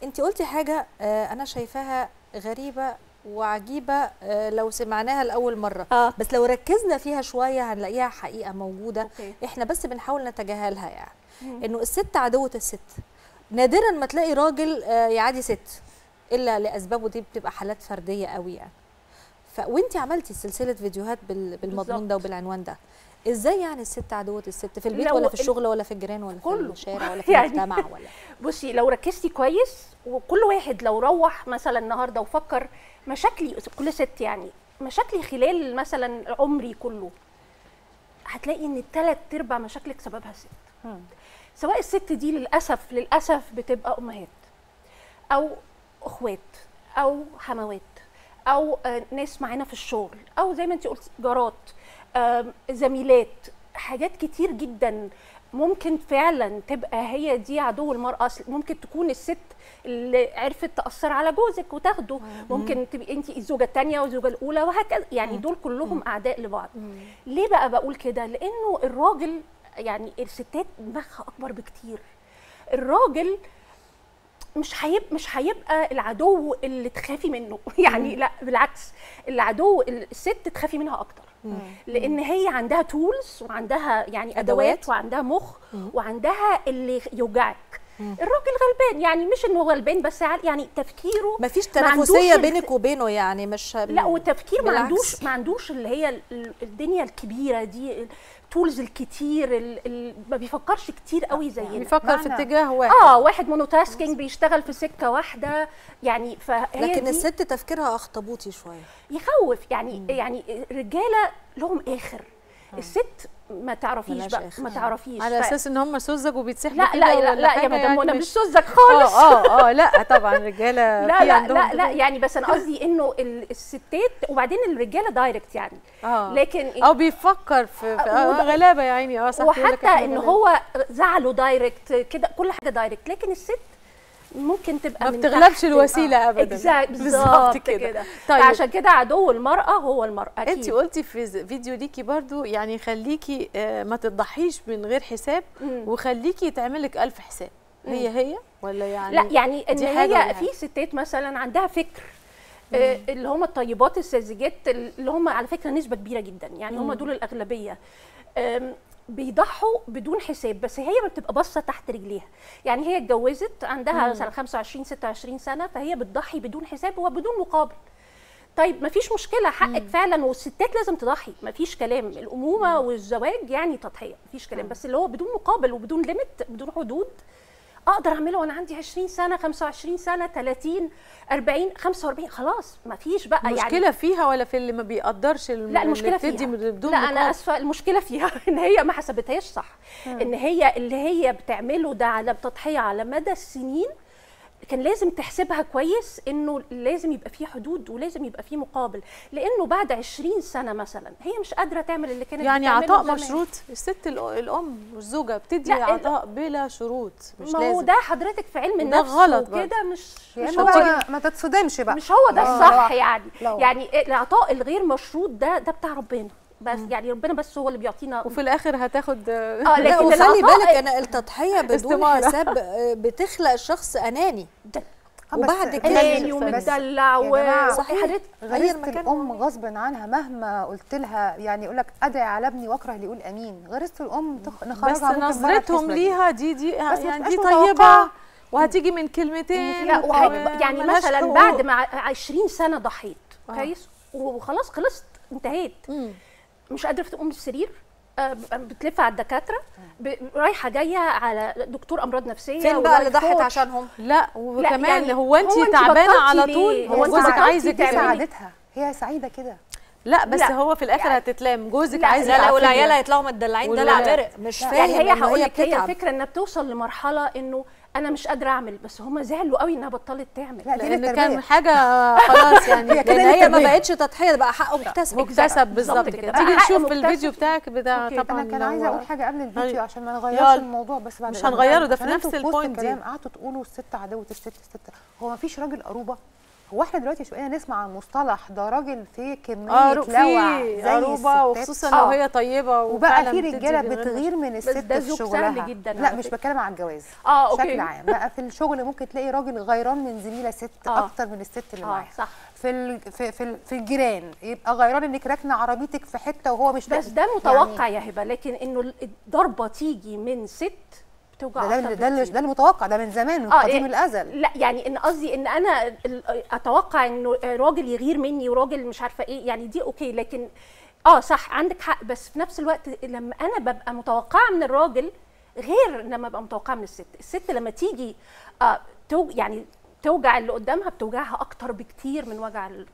انت قلتي حاجه آه، انا شايفاها غريبه وعجيبه آه، لو سمعناها لاول مره اه بس لو ركزنا فيها شويه هنلاقيها حقيقه موجوده اوكي احنا بس بنحاول نتجاهلها يعني مم. انه الست عدوه الست نادرا ما تلاقي راجل آه، يعادي ست الا لاسبابه دي بتبقى حالات فرديه قوي يعني ف وانت عملتي سلسله فيديوهات بال... بالمضمون ده بالظبط. وبالعنوان ده ازاي يعني الست عدوه الست في البيت لو ولا في ال- الشغل ولا في الجيران ولا في كله. الشارع ولا في يعني. المجتمع ولا بصي لو ركزتي كويس وكل واحد لو روح مثلا النهارده وفكر مشاكلي كل ست يعني مشاكلي خلال مثلا عمري كله هتلاقي ان الثلاث ارباع مشاكلك سببها ست مم. سواء الست دي للاسف للاسف بتبقى امهات او اخوات او حموات او آه، ناس معانا في الشغل او زي ما انت قلتي جارات آم، زميلات حاجات كتير جدا ممكن فعلا تبقى هي دي عدو المرأة أصل ممكن تكون الست اللي عرفت تأثر على جوزك وتاخده ممكن تبقي انت الزوجة الثانية والزوجة الأولى وهكذا يعني دول كلهم أعداء لبعض ليه بقى بقول كده لأنه الراجل يعني الستات دماغها أكبر بكتير الراجل مش هيبقى مش هيبقى العدو اللي تخافي منه يعني لا بالعكس العدو الست تخافي منها اكتر لان هي عندها تولز وعندها يعني ادوات, أدوات. وعندها مخ وعندها اللي يوجعك الراجل غلبان يعني مش انه غلبان بس عال- يعني تفكيره مفيش ما عندوش تنافسيه ال- بينك وبينه يعني مش لا والتفكير ما بالعكس. عندوش ما عندوش اللي هي ال- ال- الدنيا الكبيره دي التولز الكتير ال- ال- ما بيفكرش كتير قوي زينا بيفكر في معنى- اتجاه واحد اه واحد مونوتاسكينج بيشتغل في سكه واحده يعني فهي لكن دي الست تفكيرها اخطبوطي شويه يخوف يعني يعني الرجاله لهم اخر الست ما تعرفيش ملهاش بقى آخر. ما تعرفيش على ف- اساس ان هم سذج وبيتسحبوا لا كده لا لا, ولا لا يا حاجة مدام انا يعني مش سذج خالص اه اه اه لا طبعا الرجاله لا في لا عندهم لا لا كده. يعني بس انا قصدي انه ال- الستات وبعدين الرجاله دايركت يعني اه لكن او بيفكر في, في آه وده- غلابه يا عيني اه صح يقول لك وحتى إحنا ان غلابة. هو زعله دايركت كده كل حاجه دايركت لكن الست ممكن تبقى ما من بتغلبش تحت. الوسيله ابدا Exact، بالظبط كده طيب فعشان كده عدو المراه هو المراه انت أكيد. قلتي في ز- فيديو ليكي برضو يعني خليكي آه، ما تضحيش من غير حساب مم. وخليكي تعمل لك ألف حساب هي هي ولا يعني لا يعني ان دي حاجة ولا هي حاجة؟ في ستات مثلا عندها فكر آه، اللي هم الطيبات الساذجات اللي هم على فكره نسبه كبيره جدا يعني هم دول الاغلبيه آم، بيضحوا بدون حساب بس هي ما بتبقى باصه تحت رجليها يعني هي اتجوزت عندها مثلا 25 26 سنه فهي بتضحي بدون حساب وبدون مقابل طيب ما فيش مشكله حقك فعلا والستات لازم تضحي ما فيش كلام الامومه والزواج يعني تضحيه ما فيش كلام بس اللي هو بدون مقابل وبدون ليميت بدون حدود اقدر اعمله وانا عندي 20 سنه 25 سنه 30 40 45 خلاص ما فيش بقى المشكله يعني فيها ولا في اللي ما بيقدرش الم- لا المشكله اللي بتدي فيها بدون لا مقابل؟ انا اسفه المشكله فيها ان هي ما حسبتهاش صح ان هي اللي هي بتعمله ده على تضحيه على مدى السنين كان لازم تحسبها كويس انه لازم يبقى فيه حدود ولازم يبقى فيه مقابل لانه بعد 20 سنه مثلا هي مش قادره تعمل اللي كانت يعني بتعمله عطاء زمان. مشروط الست الأ- الام والزوجه بتدي لا، ال- عطاء بلا شروط مش ما هو لازم ده حضرتك في علم وده النفس غلط وكده مش يا مش اما هو بقى ما تتصدمش بقى مش هو ده آه، الصح لو- يعني لو- يعني العطاء الغير مشروط ده ده بتاع ربنا بس يعني ربنا بس هو اللي بيعطينا وفي الاخر هتاخد اه لا لكن وخلي العطاء بالك انا التضحيه بدون استمارة. حساب آه، بتخلق الشخص اناني ده آه، بس- وبعد كده اناني بس- ومدلع يا جماعة، و صحيح. حضرتك غير غريزة مكان الام هو. غصب عنها مهما قلت لها يعني يقول لك ادعي على ابني واكره اللي يقول امين غريزه الام تخ... نخرجها بس ممكن بره نظرتهم الحسبة دي. ليها دي دي بس ما يعني تبقاش دي متوقعة. طيبه وهتيجي من كلمتين لا وهي يعني وملهاش مثلا حقوق. بعد ما 20 سنه ضحيت آه. كويس وخلاص خلصت انتهيت مم. مش قادره تقوم من السرير آه، بتلف على الدكاتره ب- رايحه جايه على دكتور امراض نفسيه فين بقى اللي ولايف ضحت كوتش. عشانهم لا وكمان يعني هو انت هو أنت تعبانه بطلتي على ليه؟ طول هو هو أنت جوزك بطلتي عايزك دي تعملي- سعادتها هي سعيده كده لا بس لا. هو في الاخر يعني- هتتلام جوزك لا، عايزك لا لا عافية. والعيال هيطلعوا متدلعين ده لا والولاد. برق مش لا، فاهم يعني هي إن هقول لك هي بتتعب. الفكره انها بتوصل لمرحله انه انا مش قادره اعمل بس هم زعلوا قوي انها بطلت تعمل لا دي لان للتربيه كان حاجه خلاص يعني هي كده لان هي ما التربية. بقتش تضحيه ده بقى حقه مكتسب مكتسب بالظبط كده بقى تيجي حق نشوف مكتسب. الفيديو بتاعك بتاع أوكي. طبعا انا كان لو- عايزه اقول حاجه قبل الفيديو يلا. عشان ما نغيرش يلا. الموضوع بس بعد مش إذنك. هنغيره ده في عشان نفس انتوا في وسط البوينت دي. الكلام قعدتوا تقولوا الست عدوه الست الست هو ما فيش راجل قروبه هو احنا دلوقتي شويه نسمع عن مصطلح ده راجل في كميه اه لوع في زي عروبه الستات. وخصوصا آه. لو هي طيبه وبقى وفعلاً في بتدي رجاله من غير بتغير من الست ده في ذوق شغلها سهل جداً لا على مش فكرة. بتكلم على الجواز اه اوكي بشكل عام بقى في الشغل ممكن تلاقي راجل غيران من زميله ست آه. اكتر من الست اللي اه معاها صح في ال... في في, ال... في الجيران يبقى غيران انك راكنه عربيتك في حته وهو مش بس لاقي. ده متوقع يا هبه لكن انه الضربه تيجي من ست بتوجع ده ده, أكتر ده, ده, بكتير. ده المتوقع ده من زمان من آه، قديم إيه. الازل لا يعني ان قصدي ان انا ال- اتوقع انه راجل يغير مني وراجل مش عارفه ايه يعني دي اوكي لكن اه صح عندك حق بس في نفس الوقت لما انا ببقى متوقعه من الراجل غير لما ابقى متوقعه من الست الست لما تيجي آه تو يعني توجع اللي قدامها بتوجعها اكتر بكتير من وجع ال-